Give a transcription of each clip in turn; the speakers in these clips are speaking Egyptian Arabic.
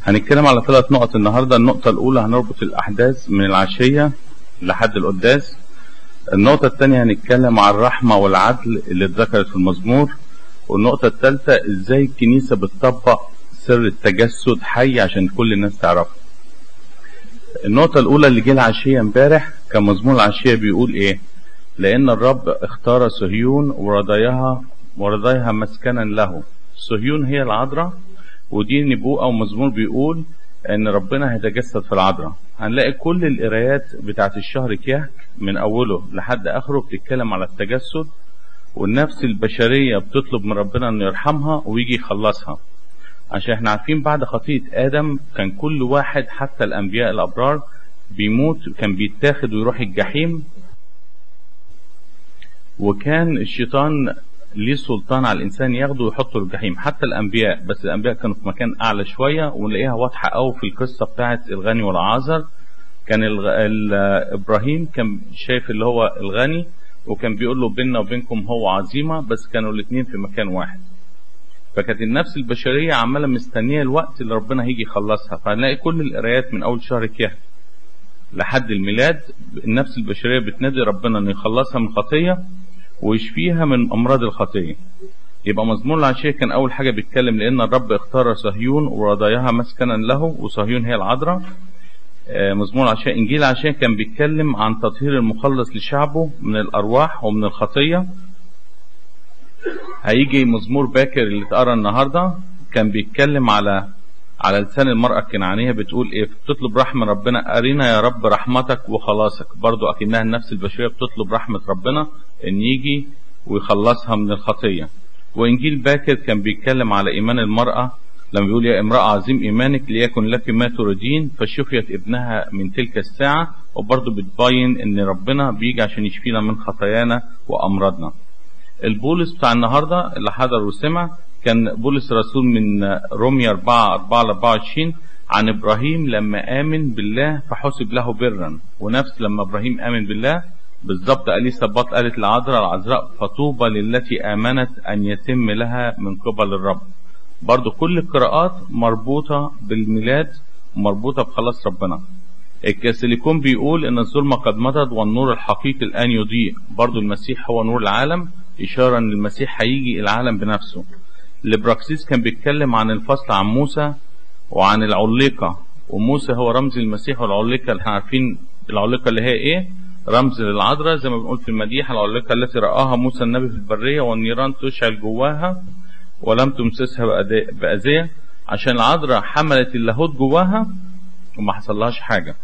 هنتكلم على ثلاث نقط النهارده النقطة الأولى هنربط الأحداث من العشية لحد القداس النقطة الثانية هنتكلم عن الرحمة والعدل اللي اتذكرت في المزمور والنقطة الثالثة ازاي الكنيسة بتطبق سر التجسد حي عشان كل الناس تعرفه النقطة الأولى اللي جه العشية امبارح كان مزمور العشية بيقول إيه؟ لأن الرب اختار صهيون ورضيها ورضيها مسكنا له. صهيون هي العذراء ودي نبوءة ومزمور بيقول إن ربنا هيتجسد في العذراء. هنلاقي كل القرايات بتاعت الشهر كيهك من أوله لحد آخره بتتكلم على التجسد والنفس البشرية بتطلب من ربنا إنه يرحمها ويجي يخلصها. عشان احنا عارفين بعد خطية آدم كان كل واحد حتى الأنبياء الأبرار بيموت كان بيتاخد ويروح الجحيم وكان الشيطان ليه سلطان على الإنسان ياخده ويحطه في الجحيم حتى الأنبياء بس الأنبياء كانوا في مكان أعلى شوية ونلاقيها واضحة أوي في القصة بتاعت الغني والعازر كان الغ... ال... إبراهيم كان شايف اللي هو الغني وكان بيقول له بيننا وبينكم هو عظيمة بس كانوا الاتنين في مكان واحد فكانت النفس البشرية عمالة مستنية الوقت اللي ربنا هيجي يخلصها فهنلاقي كل القرايات من أول شهر كهف لحد الميلاد النفس البشرية بتنادي ربنا إنه يخلصها من خطية ويشفيها من أمراض الخطية يبقى مزمور العشية كان أول حاجة بيتكلم لأن الرب اختار صهيون ورضاياها مسكنا له وصهيون هي العذراء مزمور العشية إنجيل العشية كان بيتكلم عن تطهير المخلص لشعبه من الأرواح ومن الخطية هيجي مزمور باكر اللي اتقرا النهارده كان بيتكلم على على لسان المرأة الكنعانية بتقول ايه بتطلب رحمة ربنا أرينا يا رب رحمتك وخلاصك برضو أكنها النفس البشرية بتطلب رحمة ربنا إن يجي ويخلصها من الخطية وإنجيل باكر كان بيتكلم على إيمان المرأة لما بيقول يا امرأة عظيم إيمانك ليكن لك ما تريدين فشفيت ابنها من تلك الساعة وبرضو بتبين إن ربنا بيجي عشان يشفينا من خطايانا وأمراضنا البولس بتاع النهارده اللي حضر وسمع كان بولس رسول من روميا 4 4 ل 24 عن ابراهيم لما امن بالله فحسب له برا ونفس لما ابراهيم امن بالله بالظبط اليسابات قالت العذراء العذراء فطوبى للتي امنت ان يتم لها من قبل الرب برضو كل القراءات مربوطة بالميلاد مربوطة بخلاص ربنا الكاثوليكون بيقول ان الظلمة قد مضت والنور الحقيقي الان يضيء برضو المسيح هو نور العالم إشارة إن المسيح هيجي العالم بنفسه. البراكسيس كان بيتكلم عن الفصل عن موسى وعن العليقة وموسى هو رمز المسيح والعليقة اللي احنا عارفين العليقة اللي هي إيه؟ رمز للعذراء زي ما بنقول في المديحة العليقة التي رآها موسى النبي في البرية والنيران تشعل جواها ولم تمسسها بأذية عشان العذراء حملت اللاهوت جواها وما حصلهاش حاجة.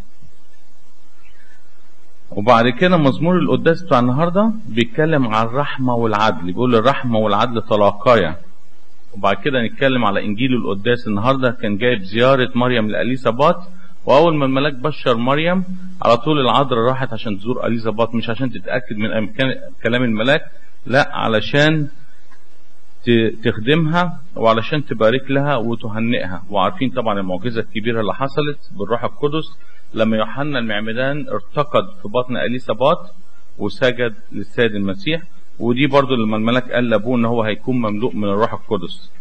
وبعد كده مزمور القداس بتاع النهارده بيتكلم عن الرحمه والعدل بيقول الرحمه والعدل تلاقايا وبعد كده نتكلم على انجيل القداس النهارده كان جايب زياره مريم لاليسابات واول ما الملاك بشر مريم على طول العذراء راحت عشان تزور اليسابات مش عشان تتاكد من كلام الملاك لا علشان تخدمها وعلشان تبارك لها وتهنئها وعارفين طبعا المعجزه الكبيره اللي حصلت بالروح القدس لما يوحنا المعمدان ارتقد في بطن اليسابات وسجد للسيد المسيح ودي برضو لما الملاك قال لابوه ان هو هيكون مملوء من الروح القدس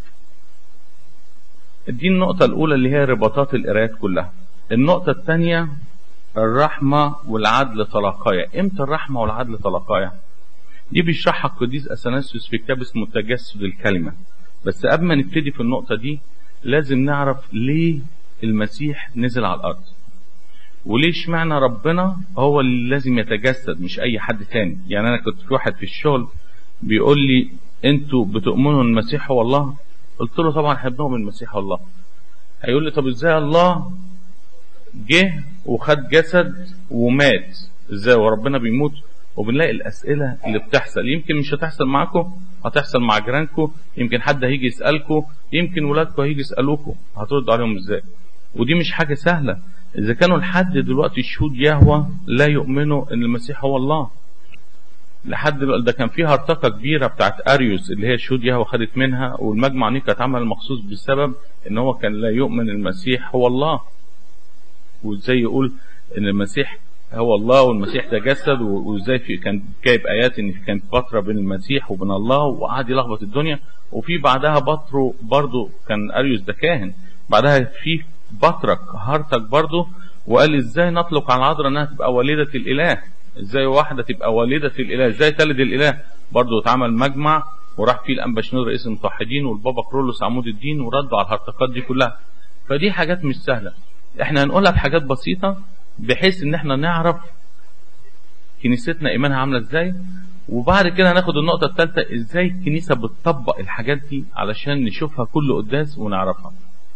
دي النقطة الأولى اللي هي رباطات القرايات كلها النقطة الثانية الرحمة والعدل تلاقايا امتى الرحمة والعدل تلاقايا دي بيشرحها القديس أثناسيوس في كتاب اسمه تجسد الكلمة بس قبل ما نبتدي في النقطة دي لازم نعرف ليه المسيح نزل على الأرض وليه اشمعنى ربنا هو اللي لازم يتجسد مش اي حد تاني يعني انا كنت في واحد في الشغل بيقول لي انتوا بتؤمنوا ان المسيح هو الله قلت له طبعا احنا بنؤمن المسيح هو الله هيقول لي طب ازاي الله جه وخد جسد ومات ازاي وربنا بيموت وبنلاقي الاسئله اللي بتحصل يمكن مش هتحصل معاكم هتحصل مع جيرانكم يمكن حد هيجي يسالكم يمكن ولادكم هيجي يسالوكم هترد عليهم ازاي ودي مش حاجه سهله إذا كانوا لحد دلوقتي شهود يهوى لا يؤمنوا إن المسيح هو الله. لحد دلوقتي ده كان فيها هرطقة كبيرة بتاعت أريوس اللي هي شهود يهوى خدت منها والمجمع نيكا اتعمل مخصوص بسبب إن هو كان لا يؤمن المسيح هو الله. وإزاي يقول إن المسيح هو الله والمسيح تجسد وإزاي في كان جايب آيات إن كانت فترة بين المسيح وبين الله وقعد يلخبط الدنيا وفي بعدها بطرو برضه كان أريوس ده كاهن بعدها في بطرك هرتك برضه وقال ازاي نطلق على العذراء انها تبقى والدة الاله ازاي واحدة تبقى والدة الاله ازاي تلد الاله برضه اتعمل مجمع وراح فيه الانبا شنود رئيس المتوحدين والبابا كرولوس عمود الدين وردوا على الهرطقات دي كلها فدي حاجات مش سهلة احنا هنقولها في حاجات بسيطة بحيث ان احنا نعرف كنيستنا ايمانها عاملة ازاي وبعد كده هناخد النقطة الثالثة ازاي الكنيسة بتطبق الحاجات دي علشان نشوفها كل قداس ونعرفها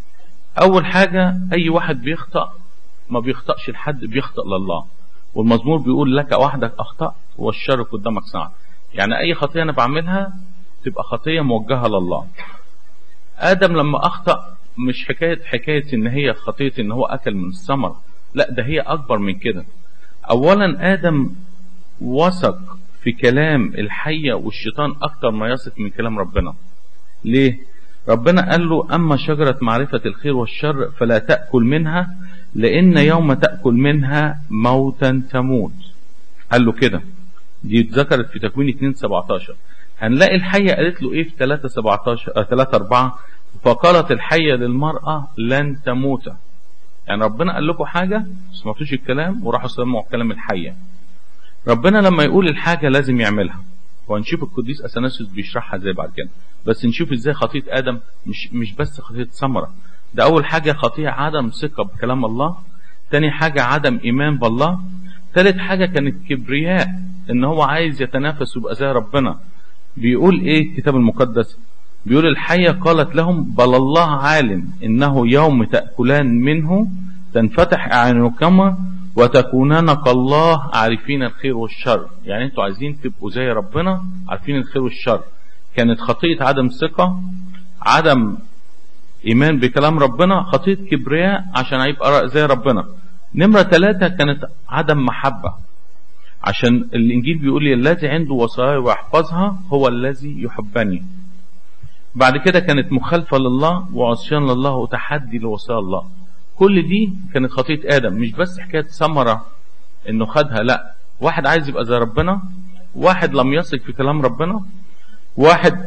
اول حاجة اي واحد بيخطأ ما بيخطأش لحد بيخطأ لله والمزمور بيقول لك وحدك اخطأت والشر قدامك صعب يعني اي خطية انا بعملها تبقى خطية موجهة لله ادم لما اخطأ مش حكاية حكاية ان هي خطية ان هو اكل من الثمر لا ده هي اكبر من كده اولا ادم وثق في كلام الحية والشيطان اكتر ما يثق من كلام ربنا ليه ربنا قال له اما شجرة معرفة الخير والشر فلا تأكل منها لان يوم تأكل منها موتا تموت قال له كده دي اتذكرت في تكوين 2 17 هنلاقي الحية قالت له ايه في 3 17 آه 3 4 فقالت الحية للمرأة لن تموت يعني ربنا قال لكم حاجة ما سمعتوش الكلام وراحوا سمعوا كلام الحية ربنا لما يقول الحاجة لازم يعملها وهنشوف القديس اثناسيوس بيشرحها ازاي بعد كده بس نشوف ازاي خطية ادم مش مش بس خطية ثمرة ده اول حاجة خطية عدم ثقة بكلام الله تاني حاجة عدم ايمان بالله تالت حاجة كانت كبرياء ان هو عايز يتنافس ويبقى زي ربنا بيقول ايه الكتاب المقدس بيقول الحية قالت لهم بل الله عالم انه يوم تأكلان منه تنفتح اعينكما وتكونان كالله عارفين الخير والشر يعني انتوا عايزين تبقوا زي ربنا عارفين الخير والشر كانت خطية عدم ثقة عدم ايمان بكلام ربنا خطية كبرياء عشان هيبقى زي ربنا نمرة ثلاثة كانت عدم محبة عشان الانجيل بيقول لي الذي عنده وصايا ويحفظها هو الذي يحبني بعد كده كانت مخالفة لله وعصيان لله وتحدي لوصايا الله كل دي كانت خطية آدم مش بس حكاية ثمرة انه خدها لا واحد عايز يبقى زي ربنا واحد لم يثق في كلام ربنا واحد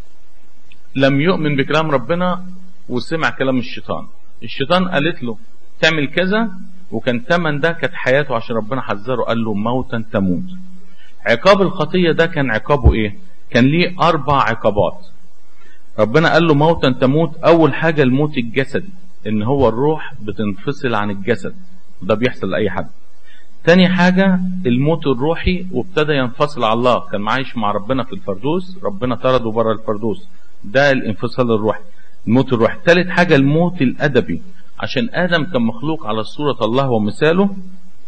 لم يؤمن بكلام ربنا وسمع كلام الشيطان الشيطان قالت له تعمل كذا وكان تمن ده كانت حياته عشان ربنا حذره قال له موتا تموت عقاب الخطية ده كان عقابه ايه كان ليه اربع عقابات ربنا قال له موتا تموت اول حاجة الموت الجسدي ان هو الروح بتنفصل عن الجسد ده بيحصل لاي حد تاني حاجة الموت الروحي وابتدى ينفصل على الله كان عايش مع ربنا في الفردوس ربنا طرده بره الفردوس ده الانفصال الروحي الموت الروحي تالت حاجة الموت الأدبي عشان آدم كان مخلوق على صورة الله ومثاله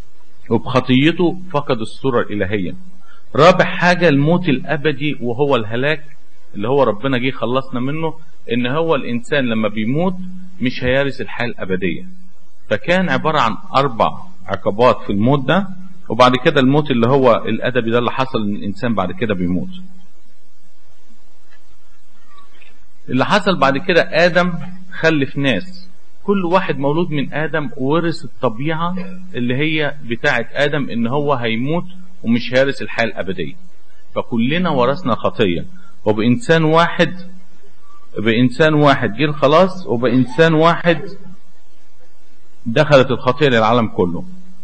وبخطيته فقد الصورة الإلهية رابع حاجة الموت الأبدي وهو الهلاك اللي هو ربنا جه خلصنا منه ان هو الانسان لما بيموت مش هيرث الحياة الابدية فكان عبارة عن اربع عقبات في الموت ده وبعد كده الموت اللي هو الادبي ده اللي حصل ان الانسان بعد كده بيموت اللي حصل بعد كده ادم خلف ناس كل واحد مولود من ادم ورث الطبيعة اللي هي بتاعة ادم ان هو هيموت ومش هيرث الحياة الابدية فكلنا ورثنا خطية وبإنسان واحد بإنسان واحد جه الخلاص وبإنسان واحد دخلت الخطية للعالم كله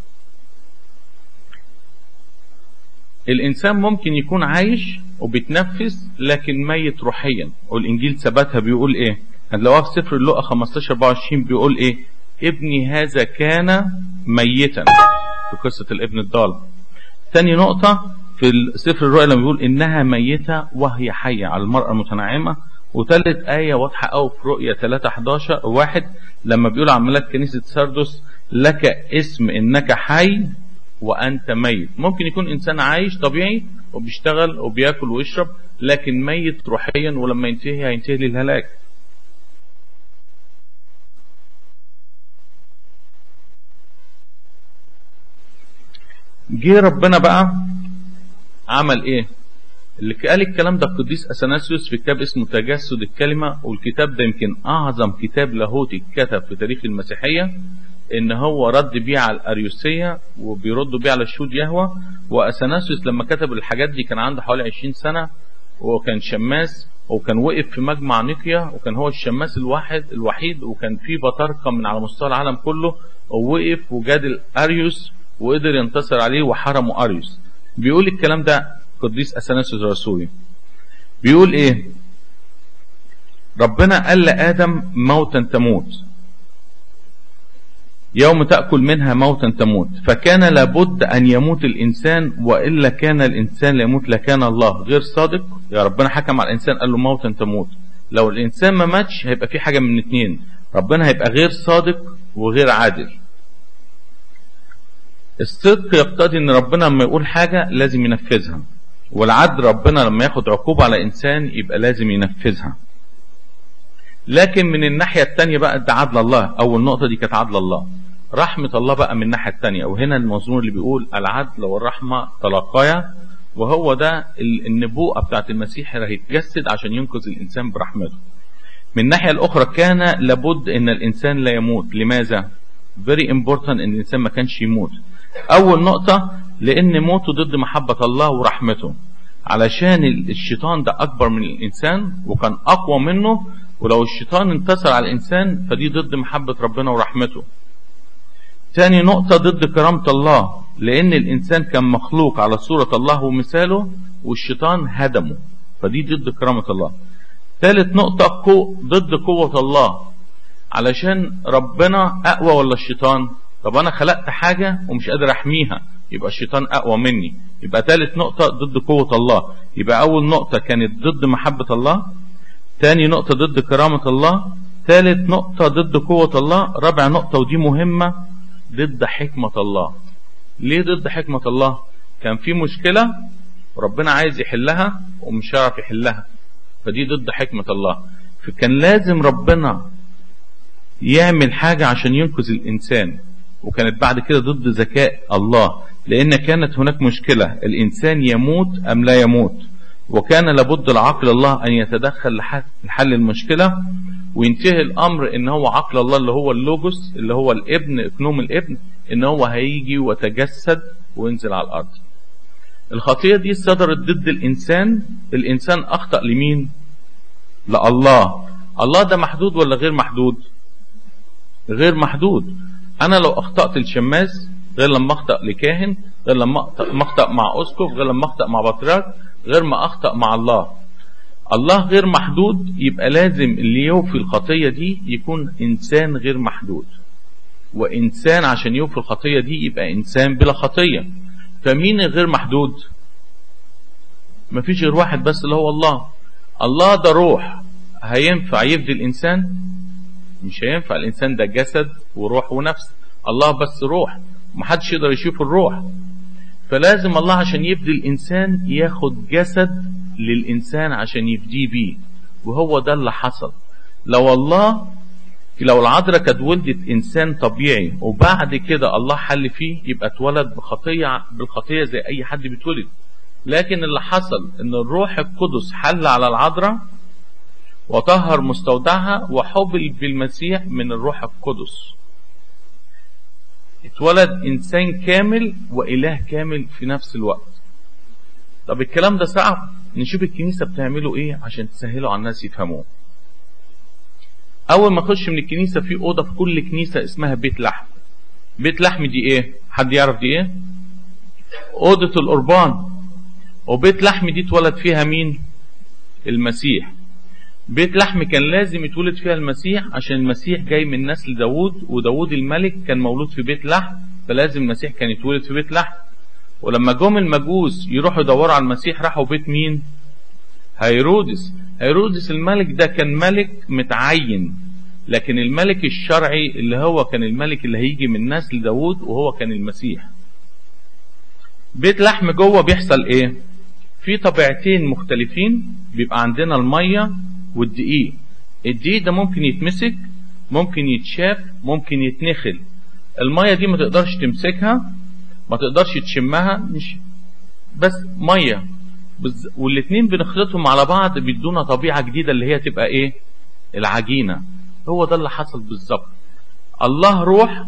الإنسان ممكن يكون عايش وبيتنفس لكن ميت روحيا والإنجيل ثبتها بيقول إيه هتلاقوها في سفر اللقا 15 24 بيقول إيه ابني هذا كان ميتا في قصة الابن الضال ثاني نقطة في سفر الرؤيا لما بيقول انها ميتة وهي حية على المرأة المتنعمة وثالث آية واضحة أوي في رؤيا 3 11 واحد لما بيقول عن ملاك كنيسة سردس لك اسم انك حي وانت ميت ممكن يكون انسان عايش طبيعي وبيشتغل وبياكل ويشرب لكن ميت روحيا ولما ينتهي هينتهي للهلاك جه ربنا بقى عمل ايه اللي قال الكلام ده القديس اثناسيوس في كتاب اسمه تجسد الكلمه والكتاب ده يمكن اعظم كتاب لاهوتي اتكتب في تاريخ المسيحيه ان هو رد بيه على الاريوسيه وبيردوا بيه على الشهود يهوى واثناسيوس لما كتب الحاجات دي كان عنده حوالي 20 سنه وهو كان شماس وكان وقف في مجمع نيقيا وكان هو الشماس الواحد الوحيد وكان في بطاركة من على مستوى العالم كله ووقف وجادل أريوس وقدر ينتصر عليه وحرمه أريوس بيقول الكلام ده قديس أثناسيوس الرسولي بيقول إيه ربنا قال لآدم موتا تموت يوم تأكل منها موتا تموت فكان لابد أن يموت الإنسان وإلا كان الإنسان ليموت لكان الله غير صادق يا ربنا حكم على الإنسان قال له موتا تموت لو الإنسان ما ماتش هيبقى في حاجة من اتنين ربنا هيبقى غير صادق وغير عادل الصدق يقتضي ان ربنا لما يقول حاجة لازم ينفذها والعدل ربنا لما ياخد عقوبة على انسان يبقى لازم ينفذها لكن من الناحية التانية بقى ده عدل الله اول نقطة دي كانت عدل الله رحمة الله بقى من الناحية التانية وهنا المزمور اللي بيقول العدل والرحمة تلاقيا وهو ده النبوءة بتاعت المسيح اللي هيتجسد عشان ينقذ الإنسان برحمته من الناحية الأخرى كان لابد أن الإنسان لا يموت لماذا؟ very important أن الإنسان ما كانش يموت أول نقطة لأن موته ضد محبة الله ورحمته علشان الشيطان ده أكبر من الإنسان وكان أقوى منه ولو الشيطان انتصر على الإنسان فدي ضد محبة ربنا ورحمته تاني نقطة ضد كرامة الله لأن الإنسان كان مخلوق على صورة الله ومثاله والشيطان هدمه فدي ضد كرامة الله ثالث نقطة قو ضد قوة الله علشان ربنا أقوى ولا الشيطان طب أنا خلقت حاجة ومش قادر أحميها يبقى الشيطان أقوى مني يبقى ثالث نقطة ضد قوة الله يبقى أول نقطة كانت ضد محبة الله ثاني نقطة ضد كرامة الله ثالث نقطة ضد قوة الله رابع نقطة ودي مهمة ضد حكمة الله ليه ضد حكمة الله كان في مشكلة وربنا عايز يحلها ومش هيعرف يحلها فدي ضد حكمة الله فكان لازم ربنا يعمل حاجة عشان ينقذ الإنسان وكانت بعد كده ضد ذكاء الله لأن كانت هناك مشكلة الإنسان يموت أم لا يموت وكان لابد العقل الله أن يتدخل لحل المشكلة وينتهي الأمر إن هو عقل الله اللي هو اللوجوس اللي هو الابن اكنوم الابن إن هو هيجي وتجسد وينزل على الأرض الخطية دي صدرت ضد الإنسان الإنسان أخطأ لمين لله الله ده محدود ولا غير محدود غير محدود أنا لو أخطأت الشماس غير لما أخطأ لكاهن غير لما أخطأ مع أسقف غير لما أخطأ مع بطريرك غير ما أخطأ مع الله الله غير محدود يبقى لازم اللي يوفي الخطية دي يكون إنسان غير محدود وإنسان عشان يوفي الخطية دي يبقى إنسان بلا خطية فمين غير محدود مفيش غير واحد بس اللي هو الله الله ده روح هينفع يفدي الإنسان مش هينفع الإنسان ده جسد وروح ونفس الله بس روح محدش يقدر يشوف الروح فلازم الله عشان يفدي الإنسان ياخد جسد للإنسان عشان يفديه بيه وهو ده اللي حصل لو الله لو العذراء كانت ولدت إنسان طبيعي وبعد كده الله حل فيه يبقى اتولد بخطية بالخطية زي أي حد بيتولد لكن اللي حصل إن الروح القدس حل على العذراء وطهر مستودعها وحبل بالمسيح من الروح القدس اتولد إنسان كامل وإله كامل في نفس الوقت طب الكلام ده صعب نشوف الكنيسة بتعمله ايه عشان تسهله على الناس يفهموه اول ما اخش من الكنيسة في اوضة في كل كنيسة اسمها بيت لحم بيت لحم دي ايه حد يعرف دي ايه اوضة القربان وبيت لحم دي اتولد فيها مين المسيح بيت لحم كان لازم يتولد فيها المسيح عشان المسيح جاي من نسل داوود وداوود الملك كان مولود في بيت لحم فلازم المسيح كان يتولد في بيت لحم ولما جم المجوس يروحوا يدوروا على المسيح راحوا بيت مين هيرودس هيرودس الملك ده كان ملك متعين لكن الملك الشرعي اللي هو كان الملك اللي هيجي من نسل داوود وهو كان المسيح بيت لحم جوه بيحصل ايه في طبيعتين مختلفين بيبقى عندنا المية والدقيق الدقيق ده ممكن يتمسك ممكن يتشاف ممكن يتنخل المية دي ما تقدرش تمسكها ما تقدرش تشمها مش بس ميه بز... والاتنين بنخلطهم على بعض بيدونا طبيعه جديده اللي هي تبقى ايه العجينه هو ده اللي حصل بالظبط الله روح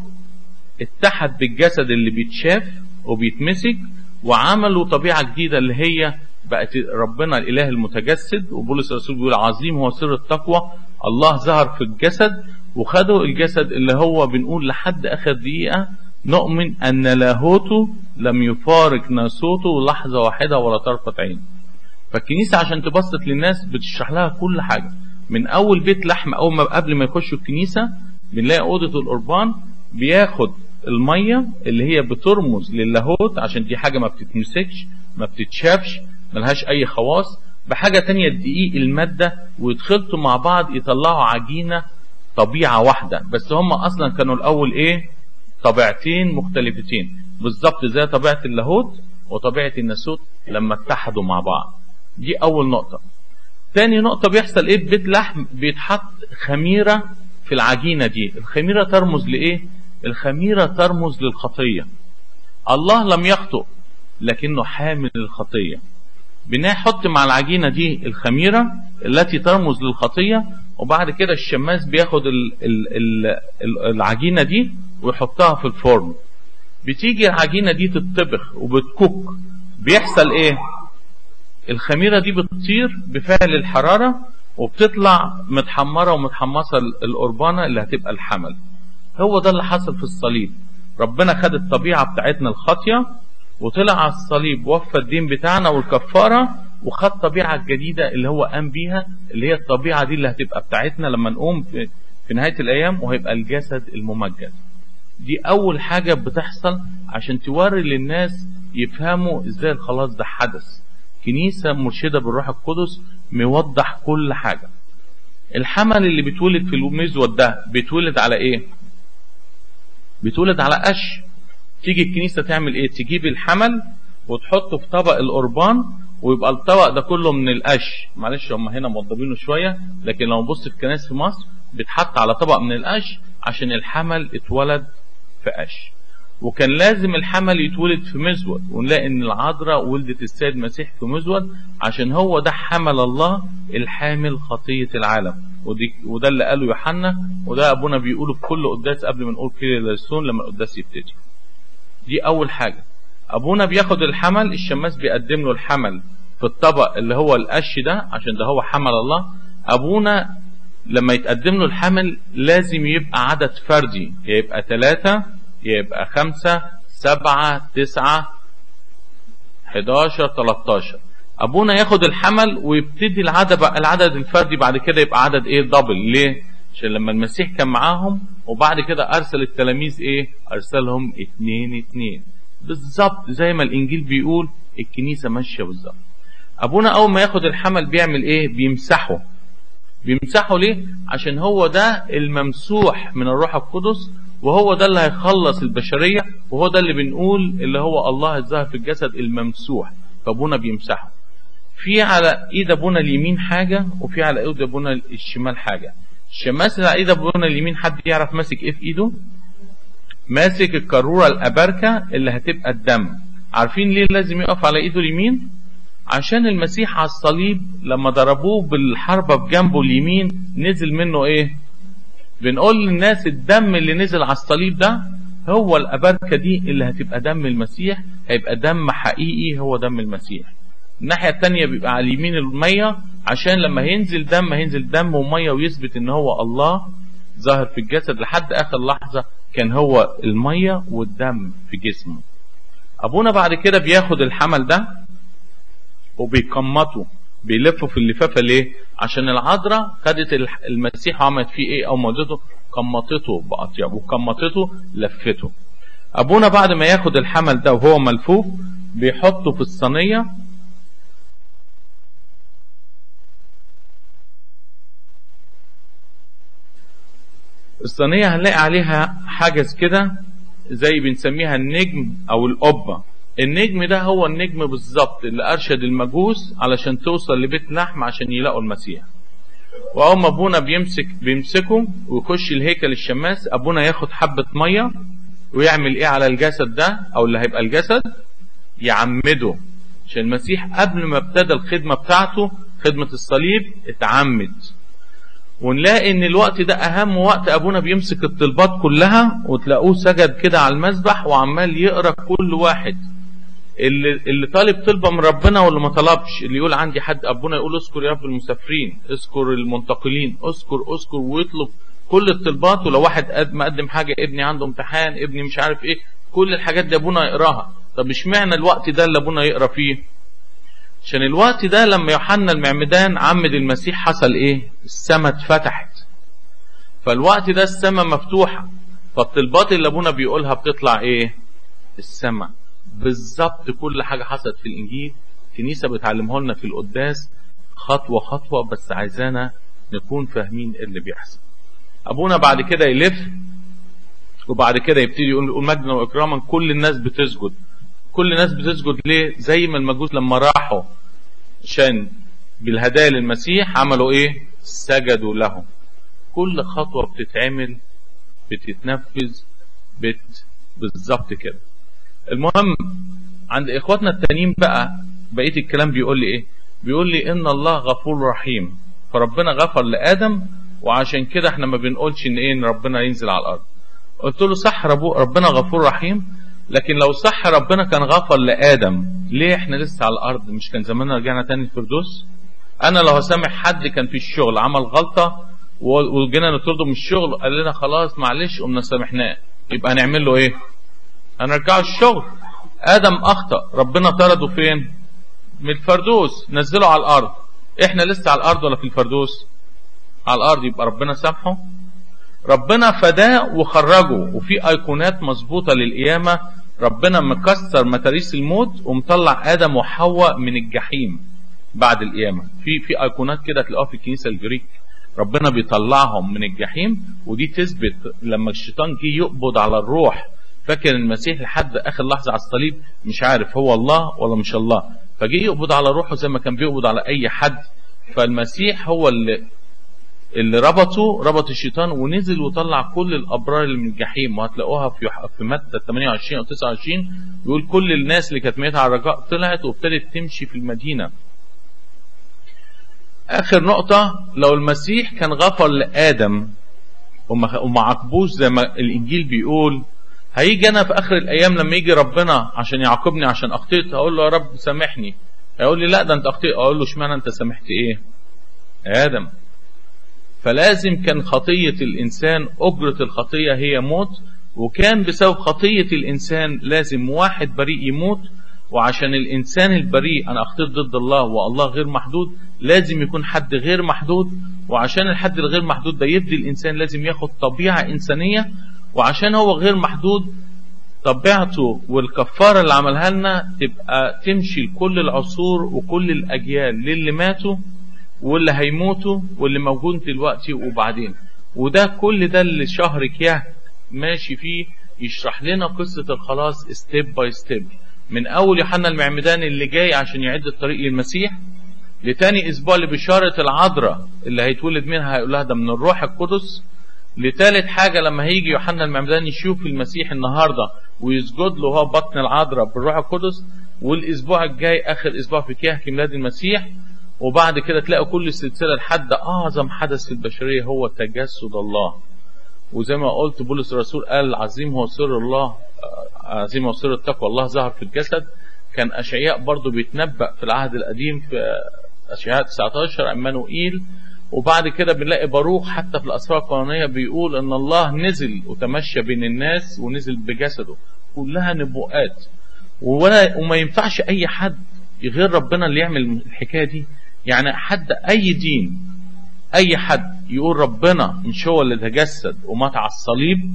اتحد بالجسد اللي بيتشاف وبيتمسك وعملوا طبيعه جديده اللي هي بقت ربنا الاله المتجسد وبولس الرسول بيقول عظيم هو سر التقوى الله ظهر في الجسد وخدوا الجسد اللي هو بنقول لحد اخر دقيقه نؤمن ان لاهوته لم يفارق ناسوته لحظه واحده ولا طرفه عين فالكنيسه عشان تبسط للناس بتشرح لها كل حاجه من اول بيت لحم اول ما قبل ما يخشوا الكنيسه بنلاقي اوضه القربان بياخد الميه اللي هي بترمز للاهوت عشان دي حاجه ما بتتمسكش ما بتتشافش ملهاش اي خواص بحاجه تانية الدقيق الماده ويتخلطوا مع بعض يطلعوا عجينه طبيعه واحده بس هم اصلا كانوا الاول ايه طبيعتين مختلفتين بالظبط زي طبيعه اللاهوت وطبيعه الناسوت لما اتحدوا مع بعض دي اول نقطه تاني نقطة بيحصل ايه بيت لحم بيتحط خميرة في العجينة دي الخميرة ترمز لايه الخميرة ترمز للخطية الله لم يخطئ لكنه حامل الخطية بنحط مع العجينة دي الخميرة التي ترمز للخطية وبعد كده الشماس بياخد ال ال ال العجينة دي ويحطها في الفرن بتيجي العجينة دي تتطبخ وبتكوك بيحصل ايه الخميرة دي بتطير بفعل الحرارة وبتطلع متحمرة ومتحمصة القربانة اللي هتبقى الحمل هو ده اللي حصل في الصليب ربنا خد الطبيعة بتاعتنا الخاطية وطلع على الصليب وفى الدين بتاعنا والكفارة وخد الطبيعة الجديدة اللي هو قام بيها اللي هي الطبيعة دي اللي هتبقى بتاعتنا لما نقوم في, في نهاية الأيام وهيبقى الجسد الممجد دي أول حاجة بتحصل عشان توري للناس يفهموا ازاي الخلاص ده حدث كنيسة مرشدة بالروح القدس موضح كل حاجة الحمل اللي بيتولد في المزود ده بيتولد على ايه بيتولد على قش تيجي الكنيسة تعمل ايه تجيب الحمل وتحطه في طبق القربان ويبقى الطبق ده كله من القش معلش هم هنا موضبينه شوية لكن لو نبص في كنائس في مصر بيتحط على طبق من القش عشان الحمل اتولد في قش وكان لازم الحمل يتولد في مزود ونلاقي ان العذراء ولدت السيد المسيح في مزود عشان هو ده حمل الله الحامل خطية العالم ودي وده اللي قاله يوحنا وده ابونا بيقوله في كل قداس قبل ما نقول كيري للسون لما القداس يبتدي دي اول حاجة ابونا بياخد الحمل الشماس بيقدم له الحمل في الطبق اللي هو القش ده عشان ده هو حمل الله ابونا لما يتقدم له الحمل لازم يبقى عدد فردي يبقى ثلاثة يبقى خمسة سبعة تسعة حداشر تلاتاشر أبونا ياخد الحمل ويبتدي العدد العدد الفردي بعد كده يبقى عدد إيه دبل ليه؟ عشان لما المسيح كان معاهم وبعد كده أرسل التلاميذ إيه؟ أرسلهم اتنين اتنين بالظبط زي ما الإنجيل بيقول الكنيسة ماشية بالظبط أبونا أول ما ياخد الحمل بيعمل إيه؟ بيمسحه بيمسحه ليه؟ عشان هو ده الممسوح من الروح القدس وهو ده اللي هيخلص البشرية وهو ده اللي بنقول اللي هو الله الظاهر في الجسد الممسوح فابونا بيمسحه في على ايد ابونا اليمين حاجة وفي على ايد ابونا الشمال حاجة الشماس اللي على ايد ابونا اليمين حد يعرف ماسك ايه في ايده ماسك القارورة الابركة اللي هتبقى الدم عارفين ليه لازم يقف على ايده اليمين عشان المسيح على الصليب لما ضربوه بالحربة بجنبه اليمين نزل منه ايه بنقول للناس الدم اللي نزل على الصليب ده هو الأبركة دي اللي هتبقى دم المسيح هيبقى دم حقيقي هو دم المسيح الناحية التانية بيبقى على اليمين المية عشان لما هينزل دم هينزل دم ومية ويثبت ان هو الله ظاهر في الجسد لحد اخر لحظة كان هو المية والدم في جسمه ابونا بعد كده بياخد الحمل ده وبيقمطه بيلفه في اللفافه ليه؟ عشان العذراء خدت المسيح وعملت فيه ايه او موجته قمطته باطيب وقمطته لفته. ابونا بعد ما ياخد الحمل ده وهو ملفوف بيحطه في الصينيه الصينيه هنلاقي عليها حاجز كده زي بنسميها النجم او القبه النجم ده هو النجم بالظبط اللي ارشد المجوس علشان توصل لبيت لحم عشان يلاقوا المسيح واول ما ابونا بيمسك بيمسكه ويخش الهيكل الشماس ابونا ياخد حبه ميه ويعمل ايه على الجسد ده او اللي هيبقى الجسد يعمده عشان المسيح قبل ما ابتدى الخدمه بتاعته خدمه الصليب اتعمد ونلاقي ان الوقت ده اهم وقت ابونا بيمسك الطلبات كلها وتلاقوه سجد كده على المسبح وعمال يقرا كل واحد اللي, اللي طالب طلبة من ربنا واللي ما طلبش اللي يقول عندي حد أبونا يقول اذكر يا رب المسافرين اذكر المنتقلين اذكر اذكر ويطلب كل الطلبات ولو واحد قد مقدم حاجة ابني عنده امتحان ابني مش عارف ايه كل الحاجات دي ابونا يقراها طب اشمعنى الوقت ده اللي ابونا يقرا فيه عشان الوقت ده لما يوحنا المعمدان عمد المسيح حصل ايه السماء اتفتحت فالوقت ده السماء مفتوحة فالطلبات اللي ابونا بيقولها بتطلع ايه السماء بالظبط كل حاجة حصلت في الانجيل الكنيسة بتعلمه لنا في القداس خطوة خطوة بس عايزانا نكون فاهمين إيه اللي بيحصل ابونا بعد كده يلف وبعد كده يبتدي يقول يقول مجدا واكراما كل الناس بتسجد كل الناس بتسجد ليه زي ما المجوس لما راحوا عشان بالهدايا للمسيح عملوا ايه سجدوا له كل خطوة بتتعمل بتتنفذ بت بالظبط كده المهم عند اخواتنا التانيين بقى بقية الكلام بيقول لي ايه بيقول لي ان الله غفور رحيم فربنا غفر لادم وعشان كده احنا ما بنقولش ان ايه ان ربنا ينزل على الارض قلت له صح ربو ربنا غفور رحيم لكن لو صح ربنا كان غفر لادم ليه احنا لسه على الارض مش كان زماننا رجعنا تاني الفردوس انا لو هسامح حد كان في الشغل عمل غلطه وجينا نطرده من الشغل قال لنا خلاص معلش قمنا سامحناه يبقى هنعمل له ايه هنرجعه الشغل ادم اخطا ربنا طرده فين من الفردوس نزله على الارض احنا لسه على الارض ولا في الفردوس على الارض يبقى ربنا سامحه ربنا فداه وخرجه وفي ايقونات مظبوطه للقيامه ربنا مكسر متاريس الموت ومطلع ادم وحواء من الجحيم بعد القيامه في في ايقونات كده تلاقوها في الكنيسه الجريك ربنا بيطلعهم من الجحيم ودي تثبت لما الشيطان جه يقبض على الروح فاكر المسيح لحد اخر لحظه على الصليب مش عارف هو الله ولا مش الله فجه يقبض على روحه زي ما كان بيقبض على اي حد فالمسيح هو اللي اللي ربطه ربط الشيطان ونزل وطلع كل الابرار اللي من الجحيم وهتلاقوها في في متى 28 او 29 يقول كل الناس اللي كانت ميتة على الرجاء طلعت وابتدت تمشي في المدينه اخر نقطة لو المسيح كان غفر لآدم وما عاقبوش زي ما الانجيل بيقول هيجي انا في اخر الايام لما يجي ربنا عشان يعاقبني عشان اخطيت اقول له يا رب سامحني هيقول لي لا ده انت اخطيت اقول له اشمعنى انت سامحت ايه ادم فلازم كان خطية الانسان اجرة الخطية هي موت وكان بسبب خطية الانسان لازم واحد بريء يموت وعشان الانسان البريء انا اخطيت ضد الله والله غير محدود لازم يكون حد غير محدود وعشان الحد الغير محدود ده يدي الانسان لازم ياخد طبيعه انسانيه وعشان هو غير محدود طبيعته والكفاره اللي عملها لنا تبقى تمشي لكل العصور وكل الاجيال للي ماتوا واللي هيموتوا واللي موجود دلوقتي وبعدين وده كل ده اللي شهر كياه ماشي فيه يشرح لنا قصه الخلاص ستيب باي ستيب من اول يوحنا المعمدان اللي جاي عشان يعد الطريق للمسيح لتاني اسبوع لبشارة العذراء اللي هيتولد منها هيقول لها ده من الروح القدس لتالت حاجة لما هيجي يوحنا المعمدان يشوف المسيح النهاردة ويسجد له هو بطن العذراء بالروح القدس والاسبوع الجاي اخر اسبوع في كهك ميلاد المسيح وبعد كده تلاقوا كل السلسلة لحد اعظم حدث في البشرية هو تجسد الله وزي ما قلت بولس الرسول قال عظيم هو سر الله عظيم هو سر التقوى الله ظهر في الجسد كان اشعياء برضه بيتنبأ في العهد القديم في اشعياء 19 امانوئيل وبعد كده بنلاقي باروخ حتى في الاسرار القانونيه بيقول ان الله نزل وتمشى بين الناس ونزل بجسده كلها نبوءات ولا وما ينفعش اي حد غير ربنا اللي يعمل الحكايه دي يعني حد اي دين اي حد يقول ربنا مش هو اللي تجسد ومات على الصليب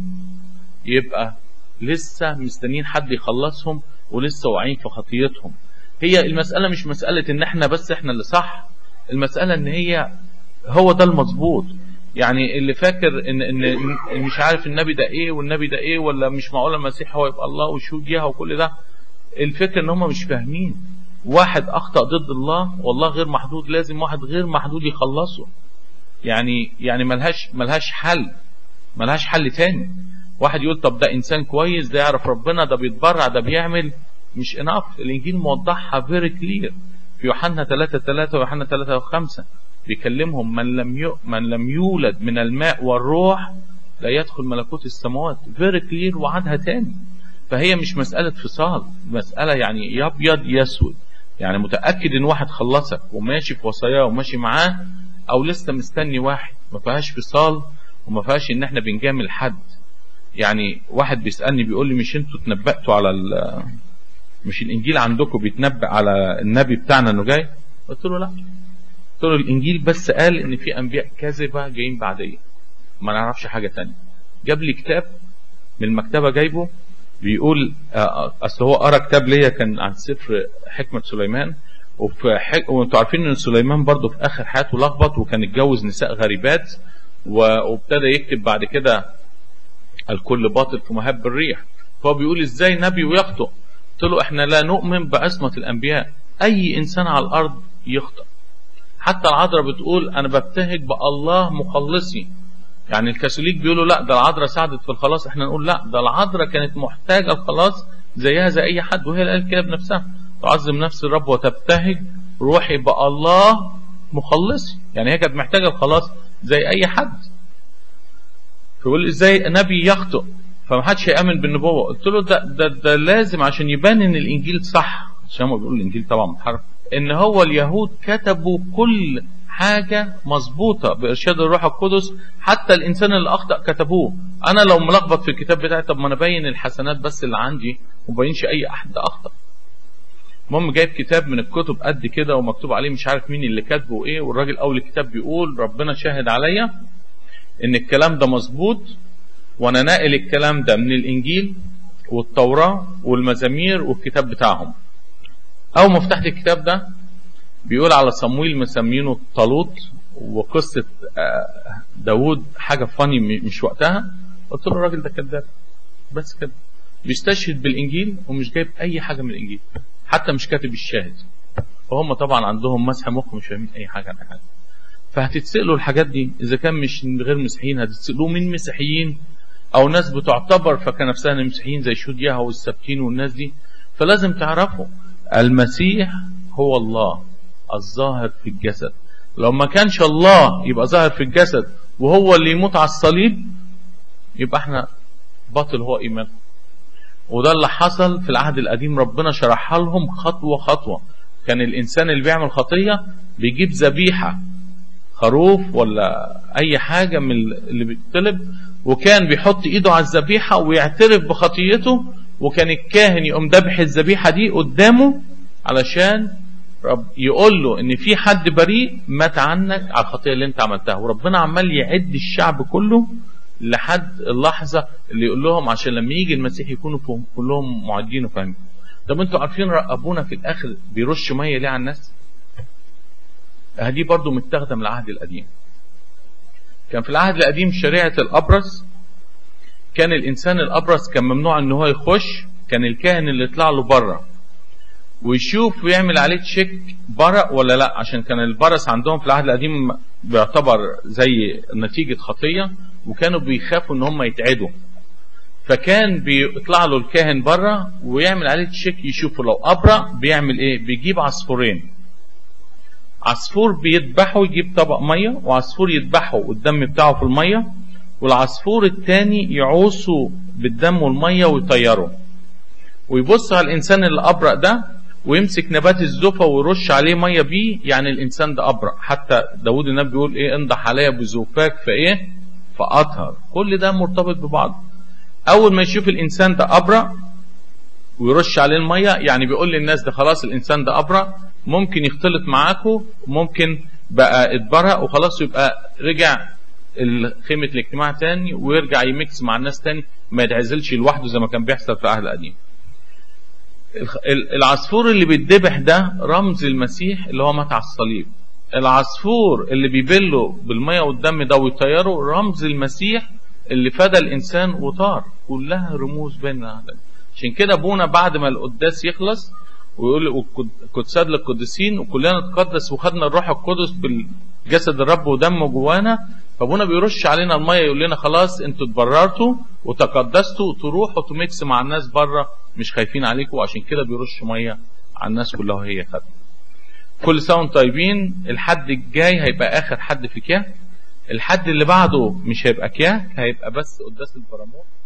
يبقى لسه مستنيين حد يخلصهم ولسه واعيين في خطيتهم هي المسألة مش مسألة ان احنا بس احنا اللي صح المسألة ان هي هو ده المظبوط يعني اللي فاكر ان ان مش عارف النبي ده ايه والنبي ده ايه ولا مش معقول المسيح هو يبقى الله وشهود ياها وكل ده الفكرة ان هم مش فاهمين واحد اخطأ ضد الله والله غير محدود لازم واحد غير محدود يخلصه يعني يعني ملهاش ملهاش حل ملهاش حل تاني واحد يقول طب ده انسان كويس ده يعرف ربنا ده بيتبرع ده بيعمل مش اناف الانجيل موضحها فيري كلير في يوحنا 3 3 ويوحنا 3 5 بيكلمهم من لم ي... من لم يولد من الماء والروح لا يدخل ملكوت السماوات فيري كلير وعدها تاني فهي مش مسألة فصال مسألة يعني يا ابيض يا اسود يعني متأكد ان واحد خلصك وماشي في وصاياه وماشي معاه او لسه مستني واحد ما فيهاش فصال وما فيهاش ان احنا بنجامل حد يعني واحد بيسألني بيقول لي مش انتوا تنبأتوا على ال- مش الانجيل عندكم بيتنبأ على النبي بتاعنا انه جاي قلت له لا قلت له الانجيل بس قال ان في انبياء كذبة جايين بعديه ما نعرفش حاجة تانية جاب لي كتاب من المكتبة جايبه بيقول آه، اصل هو قرا كتاب ليا كان عن سفر حكمة سليمان وفي حك... وانتوا عارفين ان سليمان برضه في اخر حياته لخبط وكان اتجوز نساء غريبات و... وابتدى يكتب بعد كده الكل باطل في مهب الريح فهو بيقول ازاي نبي ويخطئ قلت له احنا لا نؤمن بعصمة الانبياء اي انسان على الارض يخطئ حتى العذراء بتقول انا ببتهج بالله مخلصي يعني الكاثوليك بيقولوا لا ده العذراء ساعدت في الخلاص احنا نقول لا ده العذراء كانت محتاجة الخلاص زيها زي اي حد وهي اللي قالت كده بنفسها تعظم نفس الرب وتبتهج روحي بالله مخلصي يعني هي كانت محتاجة الخلاص زي اي حد فيقول ازاي نبي يخطئ فما حدش هيامن بالنبوه قلت له ده, ده ده لازم عشان يبان ان الانجيل صح عشان ما بيقولوا الانجيل طبعا متحرف ان هو اليهود كتبوا كل حاجه مظبوطه بارشاد الروح القدس حتى الانسان اللي اخطا كتبوه انا لو ملخبط في الكتاب بتاعي طب ما انا باين الحسنات بس اللي عندي وما باينش اي احد اخطا المهم جايب كتاب من الكتب قد كده ومكتوب عليه مش عارف مين اللي كاتبه ايه والراجل اول الكتاب بيقول ربنا شاهد عليا ان الكلام ده مظبوط وانا ناقل الكلام ده من الانجيل والتوراة والمزامير والكتاب بتاعهم اول ما فتحت الكتاب ده بيقول على صمويل مسمينه طالوت وقصة آه، داود حاجة فاني م- مش وقتها قلت له الراجل ده كذاب بس كده بيستشهد بالانجيل ومش جايب اي حاجة من الانجيل حتى مش كاتب الشاهد وهم طبعا عندهم مسح مخ مش فاهمين اي حاجة عن أي حاجة فهتتسألوا الحاجات دي إذا كان مش من غير مسيحيين هتتسألوه من مسيحيين أو ناس بتعتبر فكان نفسها إن مسيحيين زي شوديها والسبتين والناس دي فلازم تعرفوا المسيح هو الله الظاهر في الجسد لو ما كانش الله يبقى ظاهر في الجسد وهو اللي يموت على الصليب يبقى احنا باطل هو إيمان وده اللي حصل في العهد القديم ربنا شرحها لهم خطوة خطوة كان الإنسان اللي بيعمل خطية بيجيب ذبيحة خروف ولا اي حاجه من اللي بيطلب وكان بيحط ايده على الذبيحه ويعترف بخطيته وكان الكاهن يقوم ذبح الذبيحه دي قدامه علشان رب يقول له ان في حد بريء مات عنك على الخطيه اللي انت عملتها وربنا عمال يعد الشعب كله لحد اللحظه اللي يقول لهم عشان لما يجي المسيح يكونوا فهم كلهم معدين وفاهمين طب انتوا عارفين ابونا في الاخر بيرش ميه ليه على الناس؟ دي برضو متاخده من العهد القديم كان في العهد القديم شريعة الأبرص كان الإنسان الأبرص كان ممنوع إن هو يخش كان الكاهن اللي يطلع له بره ويشوف ويعمل عليه تشيك برق ولا لا عشان كان البرص عندهم في العهد القديم بيعتبر زي نتيجة خطية وكانوا بيخافوا إن هم يتعدوا فكان بيطلع له الكاهن بره ويعمل عليه تشيك يشوفه لو أبرق بيعمل إيه بيجيب عصفورين عصفور بيذبحه يجيب طبق ميه وعصفور يذبحه والدم بتاعه في الميه والعصفور التاني يعوصه بالدم والميه ويطيره ويبص على الانسان اللي ابرق ده ويمسك نبات الزفا ويرش عليه ميه بيه يعني الانسان ده ابرق حتى داود النبي بيقول ايه انضح عليا بزوفاك فايه فاطهر كل ده مرتبط ببعض اول ما يشوف الانسان ده ابرق ويرش عليه الميه يعني بيقول للناس ده خلاص الانسان ده ابرق ممكن يختلط معاكم ممكن بقى اتبرق وخلاص يبقى رجع خيمة الاجتماع تاني ويرجع يميكس مع الناس تاني ما يتعزلش لوحده زي ما كان بيحصل في العهد القديم العصفور اللي بيتذبح ده رمز المسيح اللي هو مات على الصليب العصفور اللي بيبله بالميه والدم ده ويطيره رمز المسيح اللي فدى الانسان وطار كلها رموز بين عشان كده ابونا بعد ما القداس يخلص ويقول قدسات للقديسين وكلنا نتقدس وخدنا الروح القدس بالجسد الرب ودمه جوانا فابونا بيرش علينا الميه يقول لنا خلاص انتوا اتبررتوا وتقدستوا تروحوا تميكس مع الناس بره مش خايفين عليكم وعشان كده بيرش ميه على الناس كلها وهي خدمه. كل سنه وانتم طيبين الحد الجاي هيبقى اخر حد في كياه الحد اللي بعده مش هيبقى كياه هيبقى بس قداس البرامور